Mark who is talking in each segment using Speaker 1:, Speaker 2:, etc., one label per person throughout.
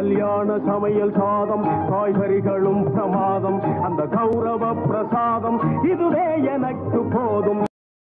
Speaker 1: கல்யாண சமையல் சாதம் காய்கறிகளும் பிரமாதம் அந்த கௌரவ பிரசாதம் இதுவே எனக்கு போதும்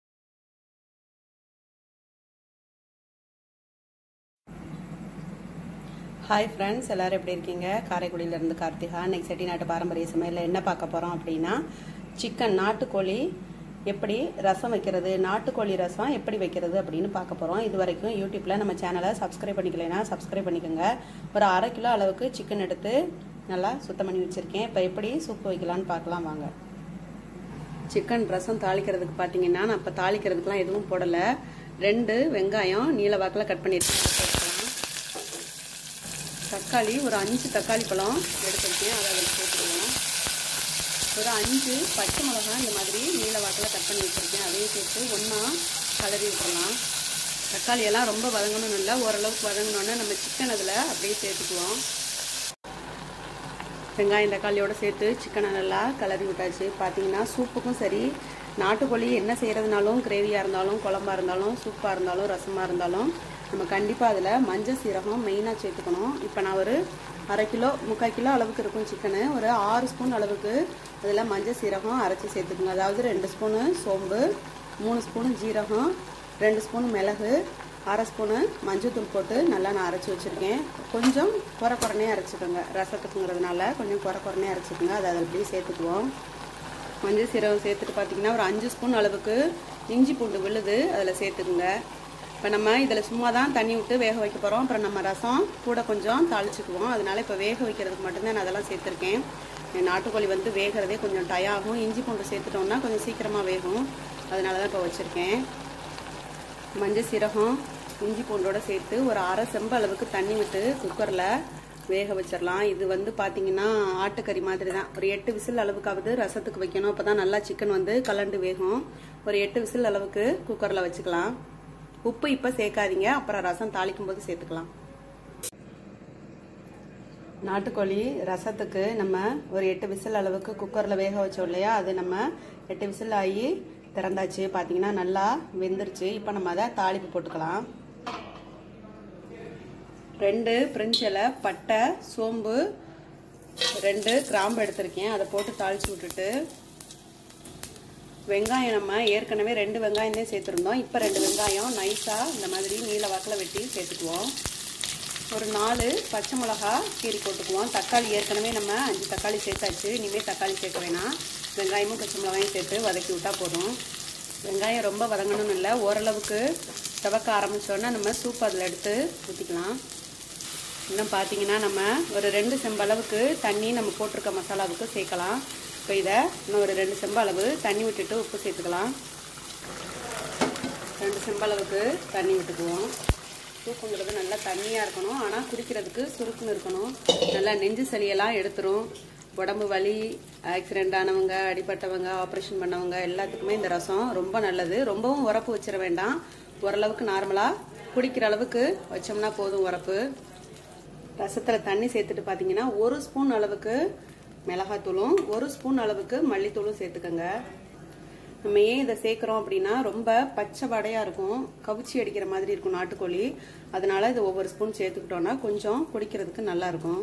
Speaker 2: ஹாய் ஃப்ரெண்ட்ஸ் எல்லாரும் எப்படி இருக்கீங்க காரைக்குடியிலேருந்து கார்த்திகா இன்னைக்கு செட்டிநாட்டு பாரம்பரிய சமையலில் என்ன பார்க்க போகிறோம் அப்படின்னா சிக்கன் நாட்டுக்கோழி எப்படி ரசம் வைக்கிறது நாட்டுக்கோழி ரசம் எப்படி வைக்கிறது அப்படின்னு பார்க்க போகிறோம் இது வரைக்கும் யூடியூப்பில் நம்ம சேனலை சப்ஸ்கிரைப் பண்ணிக்கலைன்னா சப்ஸ்கிரைப் பண்ணிக்கோங்க ஒரு அரை கிலோ அளவுக்கு சிக்கன் எடுத்து நல்லா சுத்தம் பண்ணி வச்சுருக்கேன் இப்போ எப்படி சூப்பு வைக்கலான்னு பார்க்கலாம் வாங்க சிக்கன் ரசம் தாளிக்கிறதுக்கு பார்த்தீங்கன்னா நான் இப்போ தாளிக்கிறதுக்குலாம் எதுவும் போடலை ரெண்டு வெங்காயம் நீல வாக்கில் கட் பண்ணியிருக்கேன் அதை சேர்த்துக்கலாம் தக்காளி ஒரு அஞ்சு தக்காளி பழம் எடுத்துருக்கேன் அதை அதில் சேர்த்துருவோம் ஒரு அஞ்சு பச்சை மிளகாய் இந்த மாதிரி நீல வாக்கில் கட் பண்ணி வச்சுருக்கேன் அதையும் சேர்த்து ஒன்றா கலரி விட்டுறலாம் தக்காளி எல்லாம் ரொம்ப வதங்கணும்னு இல்லை ஓரளவுக்கு வதங்கினோன்னே நம்ம சிக்கன் அதில் அப்படியே சேர்த்துக்குவோம் வெங்காயம் தக்காளியோட சேர்த்து சிக்கனை நல்லா கிளறி விட்டாச்சு பார்த்தீங்கன்னா சூப்புக்கும் சரி நாட்டுக்கோழி என்ன செய்கிறதுனாலும் கிரேவியாக இருந்தாலும் குழம்பா இருந்தாலும் சூப்பாக இருந்தாலும் ரசமாக இருந்தாலும் நம்ம கண்டிப்பாக அதில் மஞ்சள் சீரகம் மெயினாக சேர்த்துக்கணும் இப்போ நான் ஒரு அரை கிலோ முக்கால் கிலோ அளவுக்கு இருக்கும் சிக்கனு ஒரு ஆறு ஸ்பூன் அளவுக்கு அதில் மஞ்சள் சீரகம் அரைச்சி சேர்த்துக்குங்க அதாவது ரெண்டு ஸ்பூனு சோம்பு மூணு ஸ்பூனு ஜீரகம் ரெண்டு ஸ்பூன் மிளகு அரை ஸ்பூனு மஞ்சள்தூள் போட்டு நல்லா நான் அரைச்சி வச்சுருக்கேன் கொஞ்சம் குறை குறைனே அரைச்சிக்கோங்க ரசத்துக்குங்கிறதுனால கொஞ்சம் குறை குறைனே அரைச்சிக்கோங்க அதை அதில் அப்படியே சேர்த்துக்குவோம் மஞ்சள் சீரகம் சேர்த்துட்டு பார்த்தீங்கன்னா ஒரு அஞ்சு ஸ்பூன் அளவுக்கு இஞ்சி பூண்டு விழுது அதில் சேர்த்துக்குங்க இப்போ நம்ம இதில் சும்மா தான் தண்ணி விட்டு வேக வைக்க போகிறோம் அப்புறம் நம்ம ரசம் கூட கொஞ்சம் தாளிச்சுக்குவோம் அதனால இப்போ வேக வைக்கிறதுக்கு மட்டும்தான் நான் அதெல்லாம் சேர்த்துருக்கேன் நாட்டுக்கோழி வந்து வேகிறதே கொஞ்சம் டை ஆகும் இஞ்சி பூண்டு சேர்த்துட்டோம்னா கொஞ்சம் சீக்கிரமாக வேகும் அதனால தான் இப்போ வச்சுருக்கேன் மஞ்சள் சீரகம் இஞ்சி பூண்டோட சேர்த்து ஒரு அரை செம்பு அளவுக்கு தண்ணி விட்டு குக்கரில் வேக வச்சிடலாம் இது வந்து பார்த்தீங்கன்னா ஆட்டுக்கறி மாதிரி தான் ஒரு எட்டு விசில் அளவுக்காவது ரசத்துக்கு வைக்கணும் அப்போ தான் நல்லா சிக்கன் வந்து கலண்டு வேகும் ஒரு எட்டு விசில் அளவுக்கு குக்கரில் வச்சுக்கலாம் உப்பு இப்போ சேர்க்காதீங்க அப்புறம் ரசம் தாளிக்கும் போது சேர்த்துக்கலாம் நாட்டுக்கோழி ரசத்துக்கு நம்ம ஒரு எட்டு விசில் அளவுக்கு குக்கரில் வேக வச்சோம் இல்லையா அது நம்ம எட்டு விசில் ஆகி திறந்தாச்சு பார்த்தீங்கன்னா நல்லா வெந்துருச்சு இப்போ நம்ம அதை தாளிப்பு போட்டுக்கலாம் ரெண்டு பிரிஞ்சில பட்டை சோம்பு ரெண்டு கிராம்பு எடுத்திருக்கேன் அதை போட்டு தாளிச்சு விட்டுட்டு வெங்காயம் நம்ம ஏற்கனவே ரெண்டு வெங்காயம் தான் சேர்த்துருந்தோம் இப்போ ரெண்டு வெங்காயம் நைஸாக இந்த மாதிரி நீல வாக்கில் வெட்டி சேர்த்துக்குவோம் ஒரு நாலு பச்சை மிளகா கீரி போட்டுக்குவோம் தக்காளி ஏற்கனவே நம்ம அஞ்சு தக்காளி சேர்த்தாச்சு இனிமேல் தக்காளி சேர்க்க வேணாம் வெங்காயமும் பச்சை மிளகாயும் சேர்த்து வதக்கி விட்டால் போதும் வெங்காயம் ரொம்ப வதங்கணும்னு இல்லை ஓரளவுக்கு துவக்க ஆரம்பித்தோன்னா நம்ம சூப் அதில் எடுத்து ஊற்றிக்கலாம் இன்னும் பார்த்தீங்கன்னா நம்ம ஒரு ரெண்டு செம்பளவுக்கு தண்ணி நம்ம போட்டிருக்க மசாலாவுக்கு சேர்க்கலாம் இப்போ இதை இன்னும் ஒரு ரெண்டு செம்பளவு தண்ணி விட்டுட்டு உப்பு சேர்த்துக்கலாம் ரெண்டு செம்பளவுக்கு தண்ணி விட்டுக்குவோம் சூப்புங்கிறது நல்லா தண்ணியாக இருக்கணும் ஆனால் குடிக்கிறதுக்கு சுருக்குன்னு இருக்கணும் நல்லா நெஞ்சு சளியெல்லாம் எடுத்துரும் உடம்பு வலி ஆக்சிடெண்ட் ஆனவங்க அடிபட்டவங்க ஆப்ரேஷன் பண்ணவங்க எல்லாத்துக்குமே இந்த ரசம் ரொம்ப நல்லது ரொம்பவும் உரப்பு வச்சிட வேண்டாம் ஓரளவுக்கு நார்மலாக குடிக்கிற அளவுக்கு வச்சோம்னா போதும் உரப்பு ரசத்தில் தண்ணி சேர்த்துட்டு பார்த்தீங்கன்னா ஒரு ஸ்பூன் அளவுக்கு மிளகாத்தூளும் ஒரு ஸ்பூன் அளவுக்கு மல்லித்தூளும் சேர்த்துக்கோங்க நம்ம ஏன் இதை சேர்க்குறோம் அப்படின்னா ரொம்ப பச்சை வடையாக இருக்கும் கவுச்சி அடிக்கிற மாதிரி இருக்கும் நாட்டுக்கோழி அதனால இதை ஒவ்வொரு ஸ்பூன் சேர்த்துக்கிட்டோன்னா கொஞ்சம் குடிக்கிறதுக்கு நல்லா இருக்கும்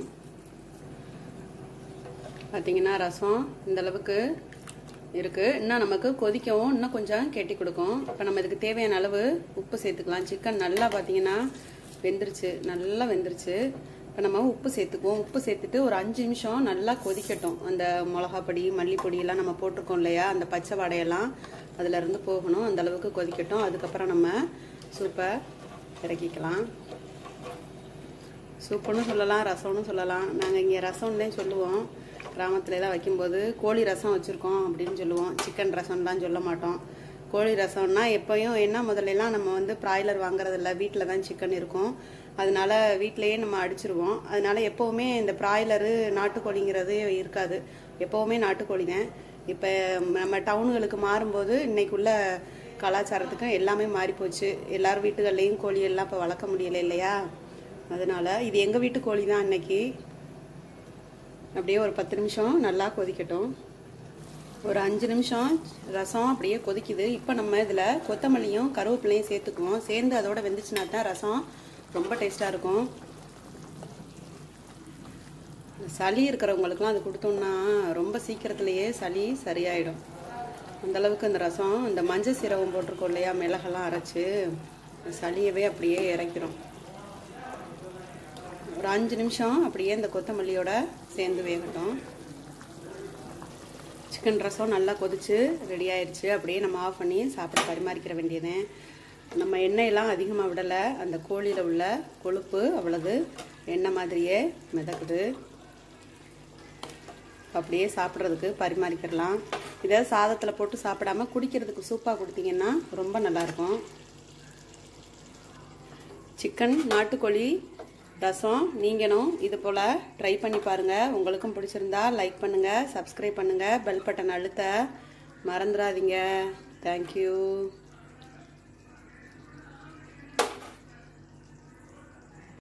Speaker 2: பார்த்தீங்கன்னா ரசம் இந்த அளவுக்கு இருக்கு இன்னும் நமக்கு கொதிக்கவும் இன்னும் கொஞ்சம் கெட்டி கொடுக்கும் இப்போ நம்ம இதுக்கு தேவையான அளவு உப்பு சேர்த்துக்கலாம் சிக்கன் நல்லா பார்த்தீங்கன்னா வெந்துருச்சு நல்லா வெந்துருச்சு இப்போ நம்ம உப்பு சேர்த்துக்குவோம் உப்பு சேர்த்துட்டு ஒரு அஞ்சு நிமிஷம் நல்லா கொதிக்கட்டும் அந்த மிளகாப்பொடி மல்லிப்பொடி எல்லாம் நம்ம போட்டிருக்கோம் இல்லையா அந்த பச்சை வடையெல்லாம் அதுல இருந்து போகணும் அந்த அளவுக்கு கொதிக்கட்டும் அதுக்கப்புறம் நம்ம சூப்பை இறக்கிக்கலாம் சூப்புன்னு சொல்லலாம் ரசம்னு சொல்லலாம் நாங்கள் இங்கே ரசம்னே சொல்லுவோம் கிராமத்துல எல்லாம் வைக்கும்போது கோழி ரசம் வச்சுருக்கோம் அப்படின்னு சொல்லுவோம் சிக்கன் ரசம் தான் சொல்ல மாட்டோம் கோழி ரசம்னா எப்பயும் என்ன முதல்லலாம் நம்ம வந்து பிராய்லர் வாங்குறதில்ல வீட்டில் தான் சிக்கன் இருக்கும் அதனால வீட்டிலேயே நம்ம அடிச்சிருவோம் அதனால எப்போவுமே இந்த பிராய்லரு நாட்டுக்கோழிங்கிறது இருக்காது எப்போவுமே நாட்டுக்கோழி தான் இப்போ நம்ம டவுனுகளுக்கு மாறும்போது இன்னைக்குள்ள கலாச்சாரத்துக்கும் எல்லாமே மாறி போச்சு எல்லார் வீட்டுகள்லேயும் கோழி எல்லாம் இப்போ வளர்க்க முடியல இல்லையா அதனால இது எங்கள் வீட்டு கோழி தான் இன்னைக்கு அப்படியே ஒரு பத்து நிமிஷம் நல்லா கொதிக்கட்டும் ஒரு அஞ்சு நிமிஷம் ரசம் அப்படியே கொதிக்குது இப்போ நம்ம இதில் கொத்தமல்லியும் கருவேப்பிலையும் சேர்த்துக்குவோம் சேர்ந்து அதோட வெந்துச்சுனா தான் ரசம் ரொம்ப டேஸ்ட்டாக இருக்கும் சளி இருக்கிறவங்களுக்குலாம் அது கொடுத்தோம்னா ரொம்ப சீக்கிரத்துலேயே சளி சரியாயிடும் அந்த அளவுக்கு இந்த ரசம் இந்த மஞ்சள் சீரகம் போட்டிருக்கோம் இல்லையா மிளகெல்லாம் அரைச்சு சளியவே அப்படியே இறக்கிறோம் ஒரு அஞ்சு நிமிஷம் அப்படியே இந்த கொத்தமல்லியோட சேர்ந்து வேகட்டும் சிக்கன் ரசம் நல்லா கொதிச்சு ரெடி ஆயிடுச்சு அப்படியே நம்ம ஆஃப் பண்ணி சாப்பிட பரிமாறிக்கிற வேண்டியது நம்ம எண்ணெயெல்லாம் அதிகமாக விடலை அந்த கோழியில் உள்ள கொழுப்பு அவ்வளவு எண்ணெய் மாதிரியே மிதக்குது அப்படியே சாப்பிட்றதுக்கு பரிமாறிக்கிடலாம் இதை சாதத்தில் போட்டு சாப்பிடாம குடிக்கிறதுக்கு சூப்பாக கொடுத்தீங்கன்னா ரொம்ப நல்லாயிருக்கும் சிக்கன் நாட்டுக்கோழி ரசம் நீங்களும் இது போல் ட்ரை பண்ணி பாருங்கள் உங்களுக்கும் பிடிச்சிருந்தா லைக் பண்ணுங்கள் சப்ஸ்கிரைப் பண்ணுங்கள் பெல் பட்டன் அழுத்த மறந்துடாதீங்க தேங்க்யூ